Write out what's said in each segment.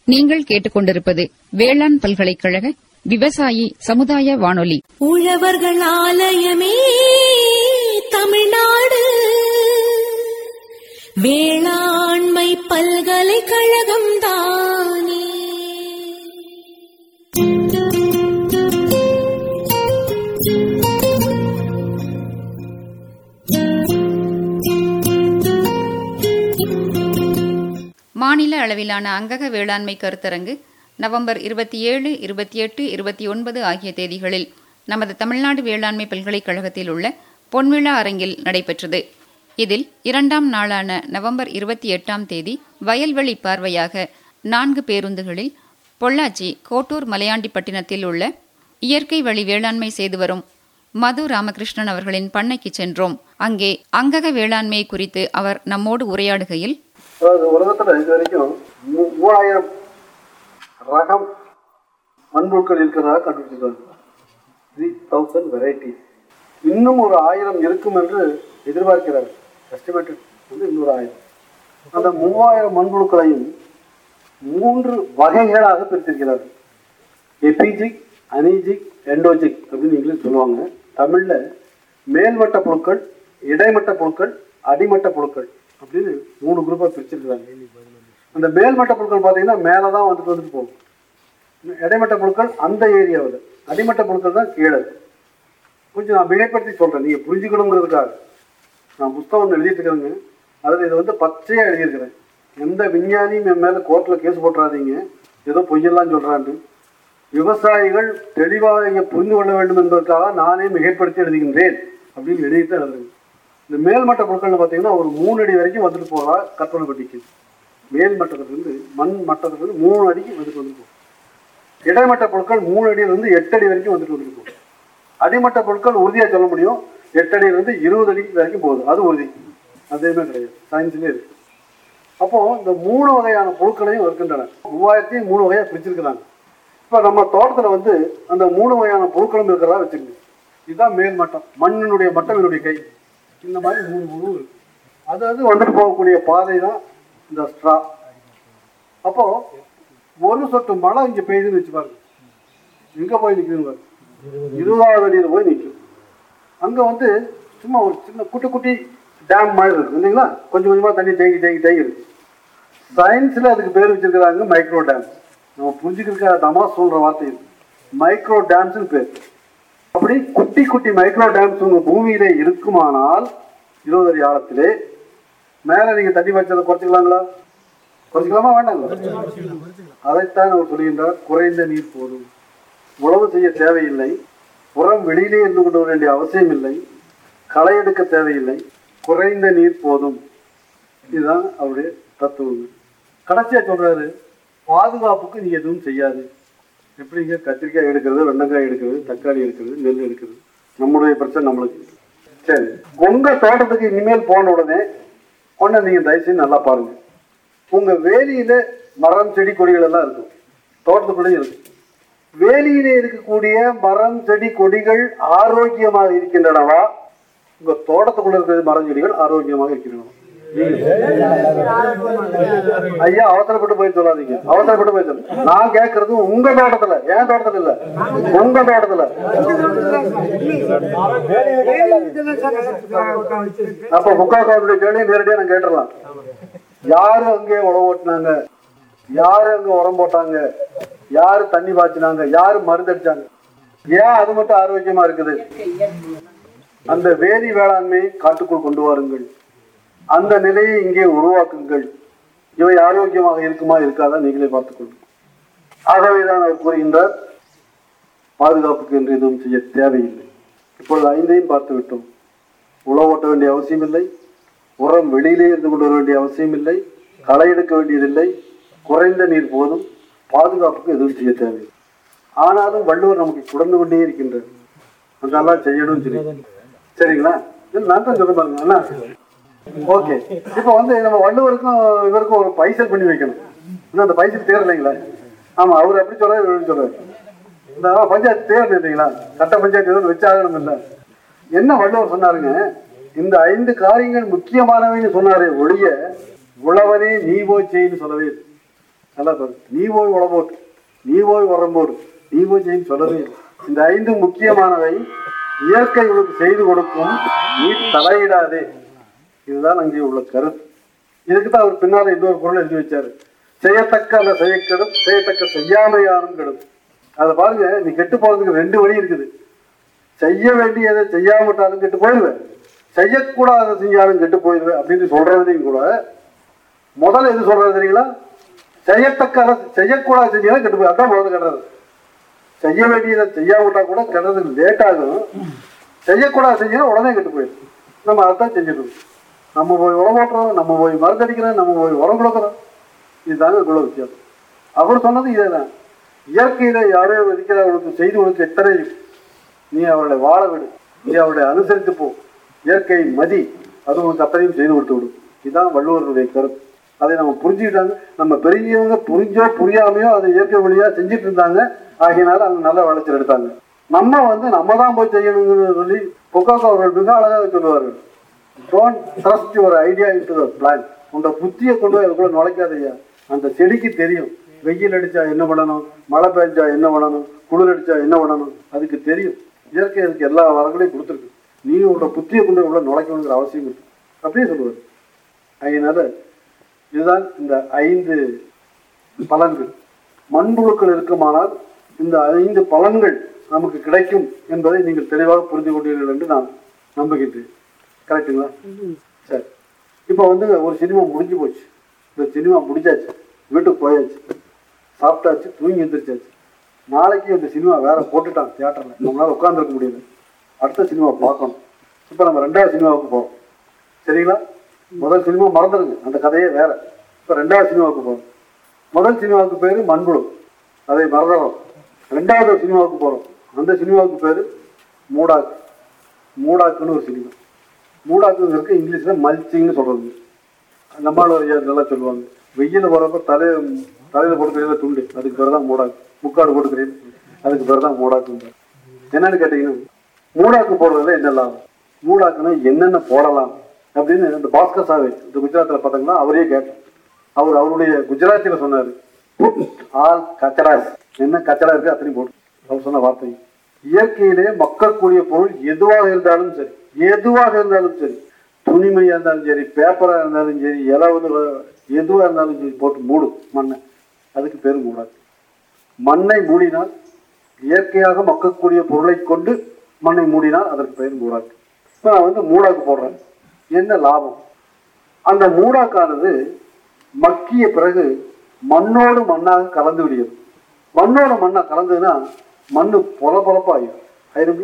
நீங்கள் கேட்டுக்கொண்டிருப்பது வேளாண் பல்கலைக்கழக விவசாயி சமுதாய வானொலி உழவர்கள் ஆலயமே தமிழ்நாடு வேளாண்மை பல்கலைக்கழகம் தானே மாநில அளவிலான அங்கக வேளாண்மை கருத்தரங்கு நவம்பர் இருபத்தி ஏழு இருபத்தி எட்டு இருபத்தி ஒன்பது ஆகிய தேதிகளில் நமது தமிழ்நாடு வேளாண்மை பல்கலைக்கழகத்தில் உள்ள பொன்விழா அரங்கில் நடைபெற்றது இதில் இரண்டாம் நாளான நவம்பர் இருபத்தி எட்டாம் தேதி வயல்வெளி பார்வையாக நான்கு பேருந்துகளில் பொள்ளாச்சி கோட்டூர் மலையாண்டிப்பட்டினத்தில் உள்ள இயற்கை வழி வேளாண்மை செய்து வரும் மது ராமகிருஷ்ணன் அவர்களின் பண்ணைக்கு சென்றோம் அங்கே அங்கக வேளாண்மை குறித்து அவர் நம்மோடு உரையாடுகையில் அதாவது உலகத்துல இது வரைக்கும் மூ- மூவாயிரம் ரகம் மண்புழுக்கள் இருக்கிறதாக கண்டுபிடிச்சிருக்காங்க த்ரீ தௌசண்ட் வெரைட்டி இன்னும் ஒரு ஆயிரம் இருக்கும் என்று எதிர்பார்க்கிறார் எஸ்டிமேட்டட் வந்து இன்னொரு ஆயிரம் அந்த மூவாயிரம் மண்புழுக்களையும் மூன்று வகைகளாக பிரித்திருக்கிறார்கள் எபிஜிக் அனிஜிக் எண்டோஜிக் அப்படின்னு இங்கிலீஷ் சொல்லுவாங்க தமிழ்ல மேல்மட்ட புழுக்கள் இடைமட்ட புழுக்கள் அடிமட்ட புழுக்கள் அப்படின்னு மூணு குரூப்பா பிரிச்சிருக்கிறாங்க அந்த மேல்மட்ட புழுக்கள் பார்த்தீங்கன்னா மேலே தான் வந்துட்டு வந்துட்டு போகும் இடைமட்ட புழுக்கள் அந்த ஏரியாவில் அடிமட்ட புழுக்கள் தான் கீழே இருக்கு. கொஞ்சம் நான் மிகைப்படுத்தி சொல்றேன் நீங்க புரிஞ்சுக்கணுங்கிறதுக்காக நான் புஸ்தகம் ஒன்று எழுதிட்டு இருக்கிறேங்க அதில் இதை வந்து பச்சையா எழுதியிருக்கிறேன் எந்த விஞ்ஞானியும் என் மேல கோர்ட்ல கேஸ் போட்டுறாதீங்க ஏதோ பொய்யெல்லாம் சொல்றான்னு விவசாயிகள் தெளிவாக இங்க புரிந்து கொள்ள வேண்டும் என்பதற்காக நானே மிகைப்படுத்தி எழுதுகின்றேன் அப்படின்னு எழுதிட்டு எழுதுறேன் இந்த மேல்மட்ட பொருட்கள்னு பார்த்தீங்கன்னா ஒரு மூணு அடி வரைக்கும் வந்துட்டு போகலா கற்பனை பட்டிக்கு மேல் மட்டத்திலிருந்து மண் மட்டத்திலிருந்து மூணு அடிக்கு வந்துட்டு வந்துட்டு போகும் இடைமட்ட பொருட்கள் மூணு அடியிலிருந்து எட்டு அடி வரைக்கும் வந்துட்டு வந்துட்டு போகும் அடிமட்ட பொருட்கள் உறுதியா சொல்ல முடியும் எட்டு அடியிலிருந்து இருபது அடி வரைக்கும் போகுது அது உறுதி அதேமே கிடையாது சயின்ஸ்லேயே இருக்கு அப்போ இந்த மூணு வகையான புழுக்களையும் இருக்கின்றன மூவாயிரத்தையும் மூணு வகையா பிரிச்சிருக்கிறாங்க இப்போ நம்ம தோட்டத்துல வந்து அந்த மூணு வகையான புழுக்களும் இருக்கிறதா வச்சுக்கோங்க இதுதான் மேல் மட்டம் மண்ணினுடைய மட்டம் என்னுடைய கை இந்த மாதிரி மூணு புழு இருக்கு அது அது வந்துட்டு போகக்கூடிய பாதை தான் இந்த ஸ்ட்ரா அப்போ ஒரு சொட்டு மழை இங்க பெய்யுதுன்னு வச்சு பாருங்க எங்க போய் நிக்குதுன்னு பாருங்க இருபதாவது அடியில போய் நிற்கும் அங்க வந்து சும்மா ஒரு சின்ன குட்டி குட்டி டேம் மாதிரி இருக்கு இல்லைங்களா கொஞ்சம் கொஞ்சமா தண்ணி தேங்கி தேங்கி தேங்கி இருக்கு சயின்ஸ்ல அதுக்கு பேர் வச்சிருக்கிறாங்க மைக்ரோ டேம் நம்ம புரிஞ்சுக்கிறதுக்காக தமா சொல்ற வார்த்தை இது மைக்ரோ டேம்ஸ்னு பேர் அப்படி குட்டி குட்டி மைக்ரோ டேம்ஸ் உங்க பூமியிலே இருக்குமானால் இருபது அடி ஆழத்திலே மேல நீங்க தண்ணி வச்சதை குறைச்சிக்கலாங்களா குறைச்சிக்கலாமா வேண்டாங்களா அதைத்தான் அவர் சொல்கின்றார் குறைந்த நீர் போதும் உழவு செய்ய தேவையில்லை உரம் வெளியிலே இருந்து கொண்டு வர வேண்டிய அவசியம் இல்லை களை எடுக்க தேவையில்லை குறைந்த நீர் போதும் இதுதான் அவருடைய தத்துவம் கடைசியா சொல்றாரு பாதுகாப்புக்கு நீ எதுவும் செய்யாது எப்படிங்க கத்திரிக்காய் எடுக்கிறது வெண்டைக்காய் எடுக்கிறது தக்காளி எடுக்கிறது நெல் எடுக்கிறது நம்முடைய பிரச்சனை நம்மளுக்கு சரி உங்க தோட்டத்துக்கு இனிமேல் போன உடனே ஒண்ணு நீங்க தயவுசெய்து நல்லா பாருங்க உங்க வேலியில மரம் செடி கொடிகள் எல்லாம் இருக்கும் தோட்டத்துக்குள்ளேயும் இருக்கும் வேலியிலே இருக்கக்கூடிய மரம் செடி கொடிகள் ஆரோக்கியமாக இருக்கின்றனவா உங்க தோட்டத்துக்குள்ள இருக்கிற மரம் செடிகள் ஆரோக்கியமாக இருக்கின்றன ஐயா அவசரப்பட்டு போய் சொல்லாதீங்க அவசரப்பட்டு போய் சொல்லுங்க நான் கேட்கறது உங்க தோட்டத்துல என் தோட்டத்துல இல்ல உங்க தோட்டத்துல அப்ப முக்காக்காவுடைய கேள்வி நேரடியா நான் கேட்டுடலாம் யாரு அங்கே உழவு ஓட்டினாங்க யாரு அங்க உரம் போட்டாங்க யாரு தண்ணி பாய்ச்சினாங்க யாரு மருந்தடிச்சாங்க ஏன் அது மட்டும் ஆரோக்கியமா இருக்குது அந்த வேதி வேளாண்மை காட்டுக்குள் கொண்டு வாருங்கள் அந்த நிலையை இங்கே உருவாக்குங்கள் இவை ஆரோக்கியமாக இருக்குமா இருக்காதா நீங்களே பார்த்துக்கொள்ளுங்கள் ஆகவேதான் அவர் கூறுகின்றார் பாதுகாப்புக்கு என்று எதுவும் செய்ய தேவையில்லை இப்பொழுது ஐந்தையும் பார்த்து விட்டோம் உழவு ஓட்ட வேண்டிய அவசியம் இல்லை உரம் வெளியிலே இருந்து கொண்டு வர வேண்டிய அவசியம் இல்லை களை எடுக்க வேண்டியதில்லை குறைந்த நீர் போதும் பாதுகாப்புக்கு எதுவும் செய்ய தேவையில்லை ஆனாலும் வள்ளுவர் நமக்கு குடந்து கொண்டே இருக்கின்றார் அதெல்லாம் செய்யணும்னு சொல்லி சரிங்களா இல்ல நான் தான் சொல்ல பாருங்க அண்ணா ஓகே இப்போ வந்து நம்ம வள்ளுவருக்கும் இவருக்கும் ஒரு பைசல் பண்ணி வைக்கணும் இன்னும் அந்த பைசல் தேரலைங்களா ஆமா அவர் அப்படி சொல்றாரு இவர் சொல்றாரு இந்த பஞ்சாயத்து தேர்தல் இல்லைங்களா சட்ட பஞ்சாயத்து எதுவும் வச்சாகணும் இல்லை என்ன வள்ளுவர் சொன்னாருங்க இந்த ஐந்து காரியங்கள் முக்கியமானவைன்னு சொன்னாரே ஒழிய உழவனே நீ போய் செய்ன்னு சொல்லவே இல்லை நல்லா பாரு நீ போய் உழ போட்டு நீ போய் உரம் போடு நீ போய் செய்ய சொல்லவே இல்லை இந்த ஐந்து முக்கியமானவை இயற்கை உனக்கு செய்து கொடுக்கும் நீ தலையிடாதே இதுதான் அங்கே உள்ள கருத்து இதுக்கு தான் அவர் பின்னால இன்னொரு பொருள் எழுதி வச்சாரு செய்யத்தக்க அல்ல செய்யக்கெடும் செய்யத்தக்க செய்யாமையானும் கெடும் அதை பாருங்க நீ கெட்டு போறதுக்கு ரெண்டு வழி இருக்குது செய்ய வேண்டியதை செய்யாமட்டாலும் கெட்டு போயிடுவேன் செய்யக்கூடாத செஞ்சாலும் கெட்டு போயிடுவேன் அப்படின்னு சொல்றதையும் கூட முதல்ல எது சொல்றது தெரியுங்களா செய்யத்தக்க அரசு செய்யக்கூடாது செஞ்சீங்கன்னா கெட்டு போய் அதான் முதல்ல கெடுறது செய்ய வேண்டியதை செய்யாவிட்டா கூட கெடுறதுக்கு லேட் ஆகும் செய்யக்கூடாது செஞ்சீங்கன்னா உடனே கெட்டு போயிடும் நம்ம அதைத்தான் செஞ்சுட்டு இருக்கோம். நம்ம போய் உரம் ஓட்டுறோம் நம்ம போய் மருந்தடிக்கிறோம் நம்ம போய் உரம் கொடுக்குறோம் இதுதாங்க இவ்வளோ வித்தியாசம் அவர் சொன்னது இதே தான் இயற்கையில யாரோ இருக்கிறவர்களுக்கு செய்து கொடுக்க எத்தனை நீ அவர்களை வாழ விடு நீ அவர்களை அனுசரித்து போ இயற்கை மதி அது உனக்கு அத்தனையும் செய்து கொடுத்து விடும் இதுதான் வள்ளுவருடைய கருத்து அதை நம்ம புரிஞ்சுக்கிட்டாங்க நம்ம பெரியவங்க புரிஞ்சோ புரியாமையோ அதை இயற்கை வழியா செஞ்சுட்டு இருந்தாங்க ஆகையினால அவங்க நல்ல விளைச்சல் எடுத்தாங்க நம்ம வந்து நம்ம தான் போய் செய்யணுங்கிறது சொல்லி பொக்காக்கோ அவர்கள் மிக அழகாக சொல்லுவார்கள் don't trust your idea into the plan உங்க புத்தியை கொண்டு போய் அதுக்குள்ள நுழைக்காதய்யா அந்த செடிக்கு தெரியும் வெயில் அடிச்சா என்ன பண்ணணும் மழை பெஞ்சா என்ன பண்ணணும் குளிர் அடிச்சா என்ன பண்ணணும் அதுக்கு தெரியும் இயற்கை அதுக்கு எல்லா வரங்களையும் கொடுத்துருக்கு நீ உன்னோட புத்தியை கொண்டு உள்ள நுழைக்கணுங்கிற அவசியம் இருக்கு அப்படியே சொல்லுவார் அதனால இதுதான் இந்த ஐந்து பலன்கள் மண்புழுக்கள் இருக்குமானால் இந்த ஐந்து பலன்கள் நமக்கு கிடைக்கும் என்பதை நீங்கள் தெளிவாக புரிந்து கொண்டீர்கள் என்று நான் நம்புகின்றேன் கரெக்டுங்களா சரி இப்போ வந்து ஒரு சினிமா முடிஞ்சு போச்சு இந்த சினிமா முடிஞ்சாச்சு வீட்டுக்கு போயாச்சு சாப்பிட்டாச்சு தூங்கி எந்திரிச்சாச்சு நாளைக்கு இந்த சினிமா வேற போட்டுட்டாங்க தியேட்டரில் நம்மளால உட்காந்துருக்க முடியல அடுத்த சினிமா பார்க்கணும் இப்போ நம்ம ரெண்டாவது சினிமாவுக்கு போகிறோம் சரிங்களா முதல் சினிமா மறந்துடுங்க அந்த கதையே வேற இப்போ ரெண்டாவது சினிமாவுக்கு போகிறோம் முதல் சினிமாவுக்கு பேர் மண்புழு அதை மறந்துடுறோம் ரெண்டாவது சினிமாவுக்கு போகிறோம் அந்த சினிமாவுக்கு பேர் மூடாக்கு மூடாக்குன்னு ஒரு சினிமா மூடாக்குங்கிறதுக்கு இங்கிலீஷில் மல்ச்சிங்னு சொல்கிறது நம்மளோட ஐயா நல்லா சொல்லுவாங்க வெயில் போகிறப்ப தலை தலையில் போட்டுக்கிறீங்களா துண்டு அதுக்கு பேர் தான் மூடாக்கு முக்காடு போட்டுக்கிறீங்க அதுக்கு பேர் தான் மூடாக்குங்க என்னன்னு கேட்டிங்கன்னா மூடாக்கு போடுறதுல என்ன லாபம் மூடாக்குன்னா என்னென்ன போடலாம் அப்படின்னு இந்த பாஸ்கர் சாவை இந்த குஜராத்தில் பார்த்தீங்கன்னா அவரே கேட்டார் அவர் அவருடைய குஜராத்தியில் சொன்னார் ஆல் கச்சடாஸ் என்ன கச்சடா இருக்கு அத்தனையும் போட்டு அவர் சொன்ன வார்த்தை இயற்கையிலே மக்கக்கூடிய பொருள் எதுவாக இருந்தாலும் சரி எதுவாக இருந்தாலும் சரி துணிமணியாக இருந்தாலும் சரி பேப்பராக இருந்தாலும் சரி ஏதாவது எதுவாக இருந்தாலும் சரி போட்டு மூடும் மண்ணை அதுக்கு பேர் மூடாது மண்ணை மூடினால் இயற்கையாக மக்கக்கூடிய பொருளை கொண்டு மண்ணை மூடினால் அதற்கு பெயர் மூடாக்கு இப்போ நான் வந்து மூடாக்கு போடுறேன் என்ன லாபம் அந்த மூடாக்கானது மக்கிய பிறகு மண்ணோடு மண்ணாக கலந்து விடுகிறது மண்ணோட மண்ணா கலந்ததுன்னா மண்ணு பொல பொலப்பாயிரும் ஆயிரும்ல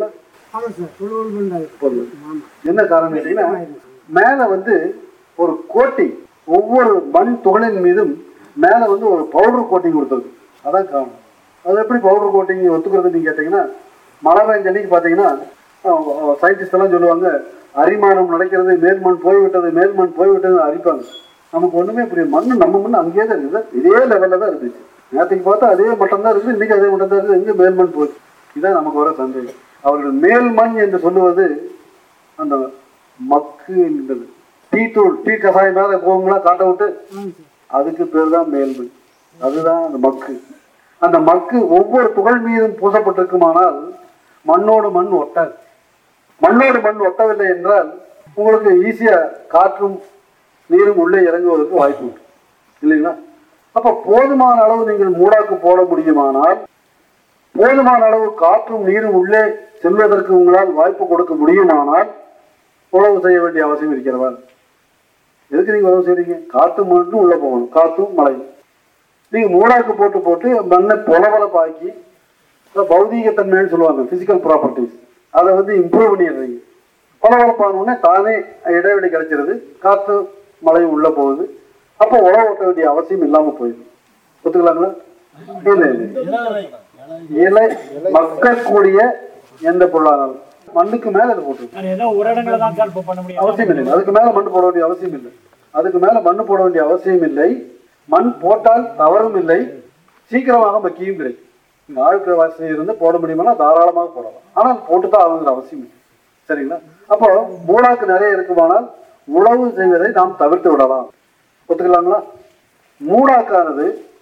பொருள். என்ன காரணம் கேட்டீங்கன்னா மேல வந்து ஒரு கோட்டிங் ஒவ்வொரு மண் துகளின் மீதும் மேல வந்து ஒரு பவுடர் கோட்டிங் கொடுத்துருக்கு அதான் காரணம் அது எப்படி பவுடர் கோட்டிங் ஒத்துக்கிறதுன்னு கேட்டீங்கன்னா மழை பெஞ்ச அன்னைக்கு பார்த்தீங்கன்னா சயின்டிஸ்ட் எல்லாம் சொல்லுவாங்க அரிமானம் நடக்கிறது மேல்மண் போய்விட்டது மேல்மண் போய்விட்டது அரிப்பாங்க நமக்கு ஒண்ணுமே புரியும் மண் நம்ம மண் அங்கேயே தான் இருக்குது இதே லெவல்ல தான் இருந்துச்சு நேற்றுக்கு பார்த்தா அதே மட்டம் தான் இருக்குது இன்னைக்கு அதே மட்டம் தான் இருக்குது எங்க மேல்மண் போச்சு இதான் நமக்கு வர சந்தேகம் அவர்கள் மேல்மண் என்று சொல்லுவது அந்த மக்கு என்பது டீ தூள் டீ கசாயம் மேல போகுங்களா காட்ட விட்டு அதுக்கு பேர் தான் மேல்மண் அதுதான் அந்த மக்கு அந்த மக்கு ஒவ்வொரு துகள் மீதும் பூசப்பட்டிருக்குமானால் மண்ணோடு மண் ஒட்டாது மண்ணோடு மண் ஒட்டவில்லை என்றால் உங்களுக்கு ஈஸியா காற்றும் நீரும் உள்ளே இறங்குவதற்கு வாய்ப்பு உண்டு இல்லைங்களா அப்ப போதுமான அளவு நீங்கள் மூடாக்கு போட முடியுமானால் போதுமான அளவு காற்றும் நீரும் உள்ளே செல்வதற்கு உங்களால் வாய்ப்பு கொடுக்க முடியுமானால் உழவு செய்ய வேண்டிய அவசியம் இருக்கிறதா எதுக்கு நீங்க உழவு செய்றீங்க காத்து மட்டும் உள்ள போகணும் காத்தும் மழையும் நீங்க மூடாக்கு போட்டு போட்டு மண்ணை பொலவலப்பாக்கி பௌதீகத்தன்மைன்னு சொல்லுவாங்க பிசிக்கல் ப்ராப்பர்ட்டிஸ் அதை வந்து இம்ப்ரூவ் பண்ணிடுறீங்க பொலவலப்பான உடனே தானே இடைவெளி கிடைச்சிருது காத்து மழையும் உள்ள போகுது அப்போ உழவு ஓட்ட வேண்டிய அவசியம் இல்லாம போயிடும் ஒத்துக்கலாங்களா இல்லை இல்லை இலை மக்கக்கூடிய எந்த பொருளானாலும் மண்ணுக்கு மேல அதை போட்டு அது ஏதோ ஒரு இடங்களை தான் சார் இப்போ பண்ண முடியும் அவசியம் இல்லை அதுக்கு மேல மண் போட வேண்டிய அவசியம் இல்லை அதுக்கு மேல மண் போட வேண்டிய அவசியம் இல்லை மண் போட்டால் தவறும் இல்லை சீக்கிரமாக மக்கியும் கிடைக்கும் இங்க ஆழ்கிற வசதி இருந்து போட முடியுமானா தாராளமாக போடலாம் ஆனால் போட்டு தான் ஆகுங்கிற அவசியம் இல்லை சரிங்களா அப்போ மூடாக்கு நிறைய இருக்குமானால் உழவு செய்வதை நாம் தவிர்த்து விடலாம் ஒத்துக்கலாங்களா மூடாக்கானது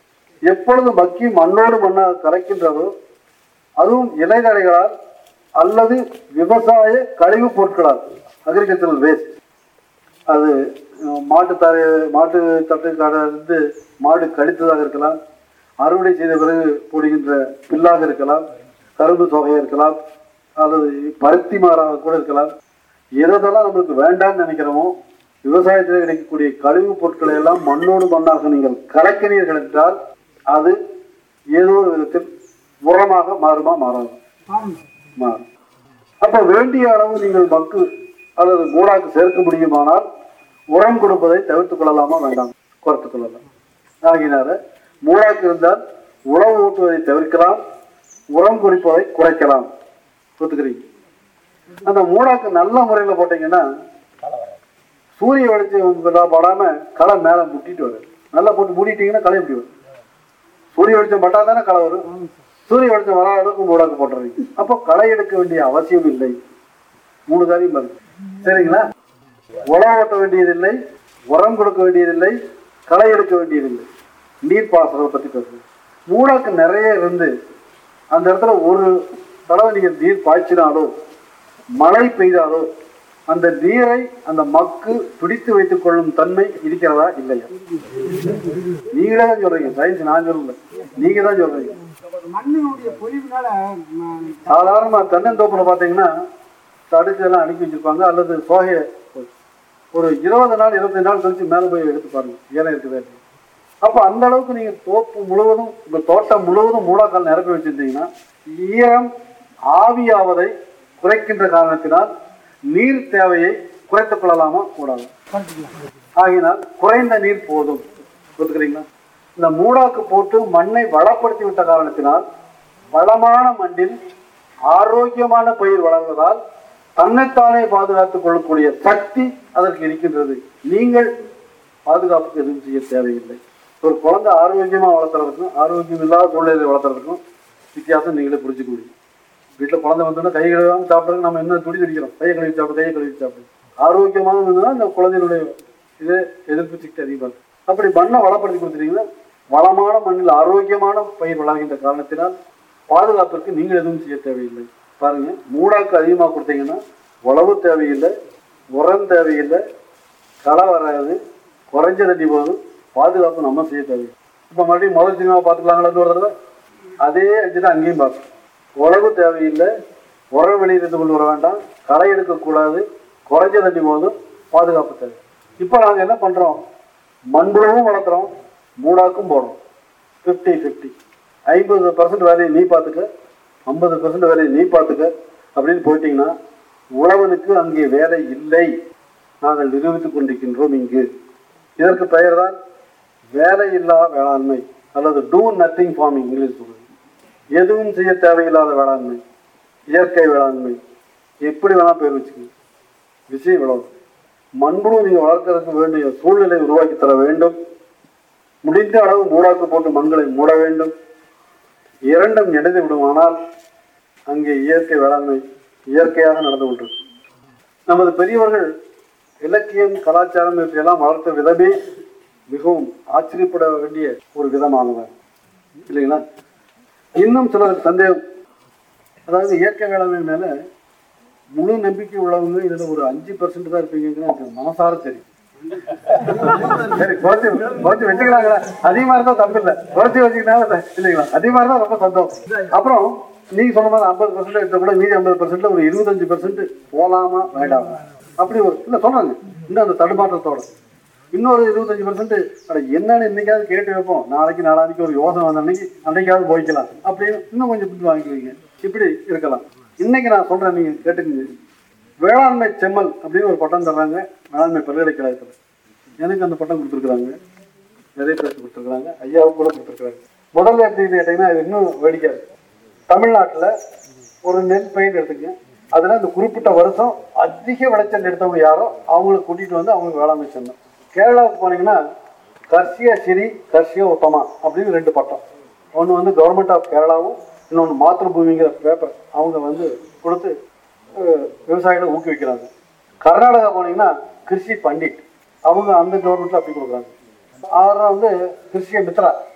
எப்பொழுது மக்கி மண்ணோடு மண்ணாக கலக்கின்றதோ அதுவும் இலைதழைகளால் அல்லது விவசாய கழிவுப் பொருட்களால் அக்ரிகல்ச்சரல் வேஸ்ட் அது அஹ், மாட்டு தரை மாட்டு தட்டுக்காலிருந்து மாடு கழித்ததாக இருக்கலாம் அறுவடை செய்த பிறகு போடுகின்ற பில்லாக இருக்கலாம் கரும்பு தொகையாக இருக்கலாம் அல்லது பருத்தி மாறாக கூட இருக்கலாம் எதெல்லாம் நம்மளுக்கு வேண்டாம்னு நினைக்கிறோமோ விவசாயத்தில் கிடைக்கக்கூடிய கழிவுப் பொருட்களை எல்லாம் மண்ணோடு மண்ணாக நீங்கள் கலக்கினீர்கள் என்றால் அது ஏதோ ஒரு விதத்தில் உரமாக மாறுமா மாறாது மாறும் அப்ப வேண்டிய அளவு நீங்கள் மக்கு அல்லது மூடாக்கு சேர்க்க முடியுமானால் உரம் கொடுப்பதை தவிர்த்துக் கொள்ளலாமா வேண்டாம் குறைத்துக் கொள்ளலாம் ஆகினால மூடாக்கு இருந்தால் உணவு ஊட்டுவதை தவிர்க்கலாம் உரம் குடிப்பதை குறைக்கலாம் ஒத்துக்கிறீங்க அந்த மூடாக்கு நல்ல முறையில போட்டீங்கன்னா சூரிய வெளிச்சம் விழா- படாம களை மேல முட்டிட்டு வரும் நல்லா போட்டு மூடிட்டீங்கன்னா களை எப்படி வரும் சூரிய வெளிச்சம் பட்டா தானே களை வரும் சூரிய வெளிச்சம் வராத அளவுக்கு மூடாக்கு போட்டுறீங்க அப்போ களை எடுக்க வேண்டிய அவசியம் இல்லை மூணு காரியம் வருது சரிங்களா உழவு ஓட்ட வேண்டியதில்லை உரம் கொடுக்க வேண்டியதில்லை களை எடுக்க வேண்டியதில்லை நீர் பாசனத்தை பத்தி பேசுறேன் மூடாக்கு நிறைய இருந்து அந்த இடத்துல ஒரு தடவை நீங்க நீர் பாய்ச்சினாலோ மழை பெய்தாலோ அந்த நீரை அந்த மக்கு பிடித்து வைத்துக் கொள்ளும் தன்மை இருக்கிறதா இல்லையா நீங்களே தான் சொல்றீங்க சயின்ஸ் நான் சொல்லல நீங்க தான் சொல்றீங்க மண்ணினுடைய பொழிவுனால ம- சாதாரண தென்னந்தோப்புல பாத்தீங்கன்னா தடுத்து எல்லாம் அனுப்பி வச்சிருப்பாங்க அல்லது சோகையை ஒரு இருபது நாள் இருபத்தஞ்சு நாள் கழிச்சு மேலே போய் எடுத்து பாருங்க ஏலம் இருக்குது அப்போ அந்த அளவுக்கு நீங்க தோப்பு முழுவதும் உங்க தோட்டம் முழுவதும் மூடாக்கால் நிரப்பி வச்சிருந்தீங்கன்னா ஈரம் ஆவியாவதை குறைக்கின்ற காரணத்தினால் நீர் தேவையை குறைத்துக் கொள்ளலாமா கூடாது ஆகினால் குறைந்த நீர் போதும் ஒத்துக்கிறீங்களா இந்த மூடாக்கு போட்டு மண்ணை வளப்படுத்தி விட்ட காரணத்தினால் வளமான மண்ணில் ஆரோக்கியமான பயிர் வளர்வதால் தன்னைத்தானே பாதுகாத்துக் கொள்ளக்கூடிய சக்தி அதற்கு இருக்கின்றது நீங்கள் பாதுகாப்புக்கு எதுவும் செய்ய தேவையில்லை ஒரு குழந்தை ஆரோக்கியமா வளர்த்துறதுக்கும் ஆரோக்கியம் இல்லாத சூழ்நிலையை வளர்த்துறதுக்கும் வித்தியாசம் நீங்களே புரிஞ்சுக்க முடியும் வீட்டில் குழந்தை வந்தோன்னா கை கழுவாம சாப்பிட்றதுக்கு நம்ம என்ன துடி துடிக்கிறோம் கையை கழுவி சாப்பிடு கையை கழுவி சாப்பிடு ஆரோக்கியமாக இருந்ததுன்னா அந்த குழந்தையினுடைய இது எதிர்ப்பு சக்தி அதிகமாக இருக்கும் அப்படி மண்ணை வளப்படுத்தி கொடுத்துட்டீங்கன்னா வளமான மண்ணில் ஆரோக்கியமான பயிர் வளர்கின்ற காரணத்தினால் பாதுகாப்பிற்கு நீங்கள் எதுவும் செய்ய தேவையில்லை பாருங்க மூடாக்கு அதிகமாக கொடுத்தீங்கன்னா உழவு தேவையில்லை உரம் தேவையில்லை களை வராது குறைஞ்ச தண்ணி போதும் பாதுகாப்பு நம்ம செய்ய தேவை இப்போ மறுபடியும் முதல் சினிமா பார்த்துக்கலாங்களா ஒரு தடவை அதே அஞ்சு தான் அங்கேயும் பார்க்கணும் உழவு தேவையில்லை உரம் வெளியிலிருந்து கொண்டு வர வேண்டாம் களை எடுக்கக்கூடாது குறைஞ்ச தண்ணி போதும் பாதுகாப்பு தேவை இப்போ நாங்கள் என்ன பண்ணுறோம் மண்புழவும் வளர்த்துறோம் மூடாக்கும் போடுறோம் ஃபிஃப்டி ஃபிஃப்டி ஐம்பது பர்சன்ட் வேலையை நீ பார்த்துக்க ஐம்பது பர்சன்ட் வேலையை நீ பார்த்துக்க அப்படின்னு போயிட்டீங்கன்னா உழவனுக்கு அங்கே வேலை இல்லை நாங்கள் நிரூபித்துக் கொண்டிருக்கின்றோம் இங்கு இதற்கு பெயர் தான் வேலையில்லா வேளாண்மை அல்லது டூ நத்திங் ஃபார்மிங் இங்கிலீஷ் சொல்லுது எதுவும் செய்ய தேவையில்லாத வேளாண்மை இயற்கை வேளாண்மை எப்படி வேணா பேர் வச்சுக்கோங்க விஷயம் இவ்வளவு மண்புழு நீங்க வளர்க்கறதுக்கு வேண்டிய சூழ்நிலை உருவாக்கி தர வேண்டும் முடிந்த அளவு மூடாக்கு போட்டு மண்களை மூட வேண்டும் இரண்டும் இணைந்து விடுமானால் அங்கே இயற்கை வேளாண்மை இயற்கையாக நடந்து கொண்டிருக்கும் நமது பெரியவர்கள் இலக்கியம் கலாச்சாரம் இவற்றையெல்லாம் வளர்த்த விதமே மிகவும் ஆச்சரியப்பட வேண்டிய ஒரு விதமானவர் இல்லைங்களா இன்னும் சிலருக்கு சந்தேகம் அதாவது இயற்கை வேளாண்மை மேல முழு நம்பிக்கை உள்ளவங்க இதுல ஒரு அஞ்சு பர்சன்ட் தான் இருப்பீங்கன்னு எனக்கு மனசார தெரியும் சரி குறைச்சி குறைச்சி வச்சுக்கிறாங்களா அதிகமா இருந்தா தப்பு இல்லை குறைச்சி வச்சுக்கினால இல்லைங்களா அதிகமா இருந்தா ரொம்ப சந்தோஷம் அப்புறம் நீங்க சொன்ன மாதிரி ஐம்பது பர்சன்ட் எடுத்த கூட மீதி ஐம்பது பர்சன்ட்ல ஒரு இருபத்தஞ்சு பர்சன்ட் போலாமா வேண்டாமா அப்படி ஒரு இல்ல சொல்றாங்க இன்னும் அந்த தடுமாற்றத்தோட இன்னொரு இருபத்தஞ்சு பர்சன்ட் அட என்னன்னு இன்னைக்காவது கேட்டு வைப்போம் நாளைக்கு நாளானிக்கு ஒரு யோசனை வந்த அன்னைக்கு அன்னைக்காவது போய்க்கலாம் அப்படின்னு இன்னும் கொஞ்சம் பிடிச்சி வாங்கிக்குவீங்க இப்படி இருக்கலாம் இன்னைக்கு நான் சொல்றேன் நீங்க கேட்டுக்கங்க வேளாண்மை செம்மல் அப்படின்னு ஒரு பட்டம் தர்றாங்க வேளாண்மை பல்கலைக்கழகத்தில் எனக்கு அந்த பட்டம் கொடுத்துருக்குறாங்க நிறைய பேருக்கு கொடுத்துருக்குறாங்க ஐயாவுக்கு கூட கொடுத்துருக்குறாங்க முதல்ல எப்படி கேட்டீங்கன்னா இது இன்னும் வேடிக்கை இருக்கு தமிழ்நாட்டில் ஒரு நெல் பயிர் எடுத்துங்க அதில் இந்த குறிப்பிட்ட வருஷம் அதிக விளைச்சல் எடுத்தவங்க யாரோ அவங்களுக்கு கூட்டிகிட்டு வந்து அவங்களுக்கு வேளாண்மை செஞ்சோம் கேரளாவுக்கு போனீங்கன்னா கர்ஷியா சிரி கர்ஷியா உத்தமா அப்படின்னு ரெண்டு பட்டம் ஒன்று வந்து கவர்மெண்ட் ஆஃப் கேரளாவும் இன்னொன்று மாத்திருபூமிங்கிற பேப்பர் அவங்க வந்து கொடுத்து அஹ், விவசாயிகளை ஊக்குவிக்கிறாங்க கர்நாடகா போனீங்கன்னா கிருஷி பண்டிட் அவங்க அந்த கவர்மெண்ட்ல அப்படி கொடுக்குறாங்க அவரை வந்து கிருஷிய மித்ரா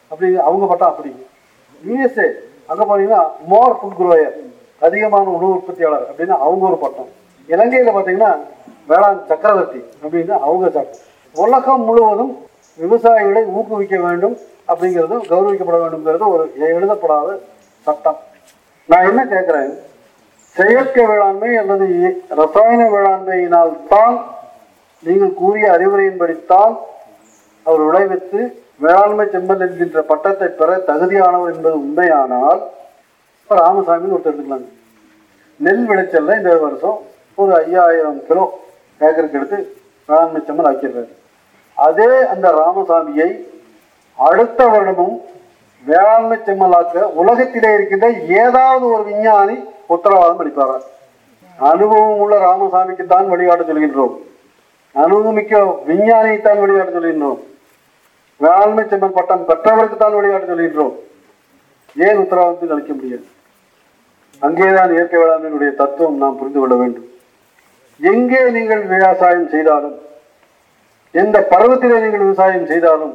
அப்படி அவங்க பட்டம் அப்படி யூஎஸ்ஏ அங்க போனீங்கன்னா மோர் ஃபுட் குரோயர் அதிகமான உணவு உற்பத்தியாளர் அப்படின்னு அவங்க ஒரு பட்டம் இலங்கையில பாத்தீங்கன்னா வேளாண் சக்கரவர்த்தி அப்படின்னு அவங்க சட்டம் உலகம் முழுவதும் விவசாயிகளை ஊக்குவிக்க வேண்டும் அப்படிங்கிறதும் கௌரவிக்கப்பட வேண்டும்ங்கிறது ஒரு எழுதப்படாத சட்டம் நான் என்ன கேட்கிறேன் செயற்கை வேளாண்மை அல்லது இ- ரசாயன வேளாண்மையினால் தான் நீங்கள் கூறிய அறிவுரையின்படித்தான் அவர் விளைவித்து வேளாண்மை செம்மல் என்கின்ற பட்டத்தை பெற தகுதியானவர் என்பது உண்மையானால் இப்ப ராமசாமின்னு ஒருத்தர் எடுத்துக்கலாங்க நெல் விளைச்சல்ல இந்த வருஷம் ஒரு ஐயாயிரம் கிலோ ஏக்கருக்கு எடுத்து வேளாண்மை செம்மல் ஆக்கிடுறாரு அதே அந்த ராமசாமியை அடுத்த வருடமும் வேளாண்மை செம்மலாக்க உலகத்திலே இருக்கின்ற ஏதாவது ஒரு விஞ்ஞானி உத்தரவாதம் அளிப்பாரா அனுபவம் உள்ள ராமசாமிக்கு தான் வழிகாட்ட சொல்கின்றோம் அனுபவமிக்க விஞ்ஞானியைத்தான் வழிகாட்ட சொல்கின்றோம் வேளாண்மை செம்மல் பட்டம் பெற்றவருக்கு தான் வழிகாட்ட சொல்கின்றோம் ஏன் உத்தரவாதத்தில் அளிக்க முடியாது அங்கேதான் இயற்கை வேளாண்மையினுடைய தத்துவம் நாம் புரிந்து கொள்ள வேண்டும் எங்கே நீங்கள் விவசாயம் செய்தாலும் எந்த பருவத்திலே நீங்கள் விவசாயம் செய்தாலும்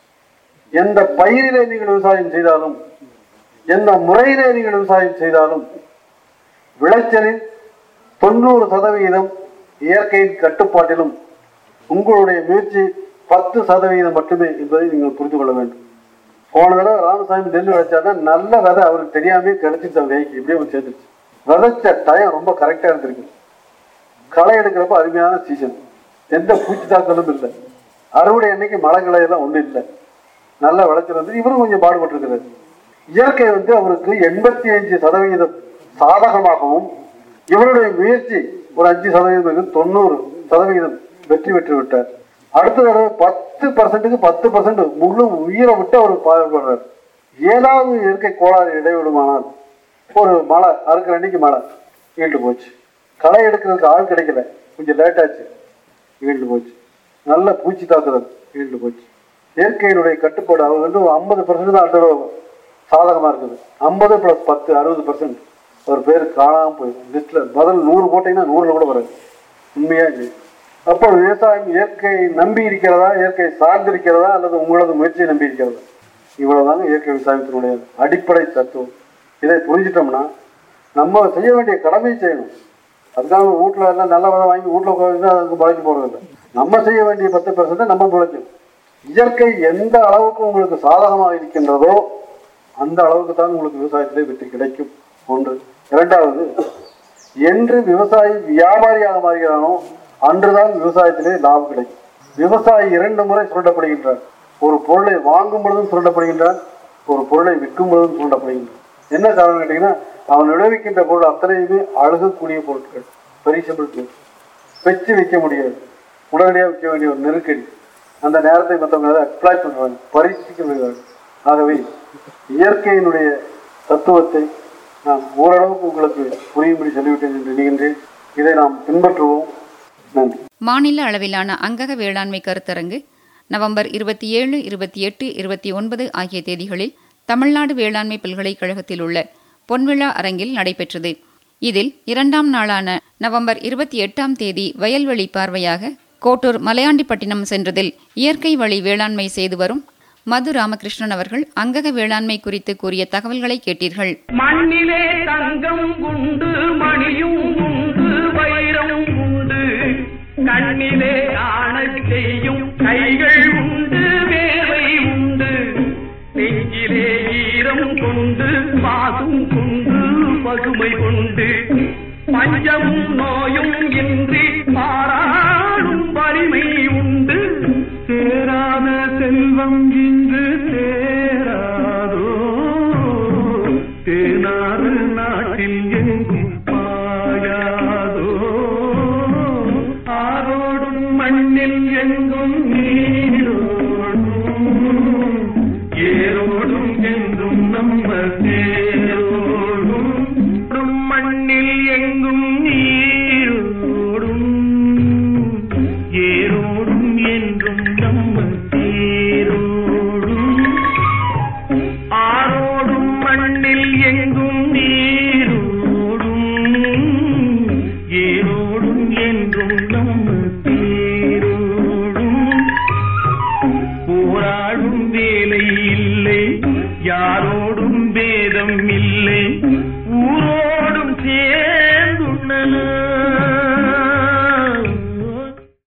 எந்த பயிரிலே நீங்கள் விவசாயம் செய்தாலும் எந்த முறையிலே நீங்கள் விவசாயம் செய்தாலும் விளைச்சலில் தொண்ணூறு சதவிகிதம் இயற்கையின் கட்டுப்பாட்டிலும் உங்களுடைய முயற்சி பத்து சதவிகிதம் மட்டுமே என்பதை நீங்கள் புரிந்து கொள்ள வேண்டும் போன தடவை ராமசாமி நெல் விளைச்சாருன்னா நல்ல விதை அவருக்கு தெரியாமே கிடைச்சிச்சு அந்த கைக்கு இப்படியே வந்து சேர்ந்துருச்சு விதைச்ச டயம் ரொம்ப கரெக்டா இருந்திருக்கு களை எடுக்கிறப்ப அருமையான சீசன் எந்த பூச்சி தாக்கலும் இல்லை அறுவடை அன்னைக்கு மழை கிளையெல்லாம் ஒண்ணும் இல்லை நல்ல விளைச்சல் வந்து இவரும் கொஞ்சம் பாடுபட்டிருக்கிறார் இயற்கை வந்து அவருக்கு எண்பத்தி அஞ்சு சதவிகிதம் சாதகமாகவும் இவருடைய முயற்சி ஒரு அஞ்சு சதவீதம் இருக்கு, தொண்ணூறு சதவிகிதம் வெற்றி பெற்று விட்டார் அடுத்த தடவை பத்து பர்சன்ட்டுக்கு பத்து பர்சன்ட் முழு உயிரை விட்டு அவர் பாடுபடுறார் ஏதாவது இயற்கை கோளாறு இடைவிடுமானால் ஒரு மழை அறுக்கிற அன்னைக்கு மழை ஈல்டு போச்சு களை எடுக்கிறதுக்கு ஆள் கிடைக்கல கொஞ்சம் லேட் ஆச்சு ஈல்டு போச்சு நல்ல பூச்சி தாக்குதல் ஈல்டு போச்சு இயற்கையினுடைய கட்டுப்பாடு அவங்க வந்து ஐம்பது பர்சன்ட் தான் அடுத்த தடவை சாதகமா இருக்குது ஐம்பது பிளஸ் பத்து அறுபது பர்சன்ட் ஒரு பேர் காணாம போயிடும் லிஸ்ட்ல பதில் நூறு போட்டீங்கன்னா நூறுல கூட வராது உண்மையா இது அப்போ விவசாயம் இயற்கையை நம்பி இருக்கிறதா இயற்கை சார்ந்திருக்கிறதா அல்லது உங்களது முயற்சியை நம்பி இருக்கிறதா இவ்வளவுதாங்க இயற்கை விவசாயத்தினுடைய அடிப்படை தத்துவம் இதை புரிஞ்சிட்டோம்னா நம்ம செய்ய வேண்டிய கடமையை செய்யணும் அதுக்காக வீட்டுல எல்லாம் நல்ல விதை வாங்கி வீட்டுல உட்காந்து அதுக்கு பழைச்சு போடுறதில்ல நம்ம செய்ய வேண்டிய பத்து பர்சன்ட் நம்ம பிழைக்கும் இயற்கை எந்த அளவுக்கு உங்களுக்கு சாதகமாக இருக்கின்றதோ அந்த அளவுக்கு தான் உங்களுக்கு விவசாயத்திலே வெற்றி கிடைக்கும் ஒன்று இரண்டாவது என்று விவசாயி வியாபாரியாக மாறுகிறானோ அன்றுதான் விவசாயத்திலே லாபம் கிடைக்கும் விவசாயி இரண்டு முறை சுரண்டப்படுகின்றார் ஒரு பொருளை வாங்கும் பொழுதும் சுரண்டப்படுகின்றான் ஒரு பொருளை விற்கும் பொழுதும் சுரண்டப்படுகின்றான் என்ன காரணம் கேட்டீங்கன்னா அவன் விளைவிக்கின்ற பொருள் அத்தனையுமே அழுகக்கூடிய பொருட்கள் பெரிசபிள் வச்சு வைக்க முடியாது உடனடியாக வைக்க வேண்டிய ஒரு நெருக்கடி அந்த நேரத்தை மற்றவங்க அப்ளை பண்ணுவாங்க பரீட்சிக்க முடியாது ஆகவே இயற்கையினுடைய தத்துவத்தை நான் ஓரளவுக்கு உங்களுக்கு புரியும்படி சொல்லிவிட்டேன் என்று எண்ணுகின்றேன் இதை நாம் பின்பற்றுவோம் நன்றி மாநில அளவிலான அங்கக வேளாண்மை கருத்தரங்கு நவம்பர் இருபத்தி ஏழு இருபத்தி எட்டு இருபத்தி ஒன்பது ஆகிய தேதிகளில் தமிழ்நாடு வேளாண்மை பல்கலைக்கழகத்தில் உள்ள பொன்விழா அரங்கில் நடைபெற்றது இதில் இரண்டாம் நாளான நவம்பர் இருபத்தி எட்டாம் தேதி வயல்வெளி பார்வையாக கோட்டூர் மலையாண்டிப்பட்டினம் சென்றதில் இயற்கை வழி வேளாண்மை செய்து வரும் மது ராமகிருஷ்ணன் அவர்கள் அங்கக வேளாண்மை குறித்து கூறிய தகவல்களை கேட்டீர்கள் மண்ணிலே தங்கம் உண்டு மணியும் உண்டு வைரம் உண்டு கண்ணிலே ஆணச் செய்யும் கைகள் உண்டு வேலை உண்டு நெஞ்சிலே ஈரம் கொண்டு பாசும் கொண்டு பசுமை கொண்டு பஞ்சமும் நோயும் இன்றி பாராடும் வலிமை உண்டு சேராத செல்வம் இங்கு சேராதோ தேனாறு நாட்டில் எங்கும் பாயாதோ ஆரோடும் மண்ணில் எங்கும் நீரோடும் ஏரோடும் என்றும் நம்ம தேரோடும் மண்ணில் எங்கும் நீரோடும் ஏரோடும் என்றும் நம்ம தேரோடும் ஆரோடும் மண்ணில் எங்கும் இல்லை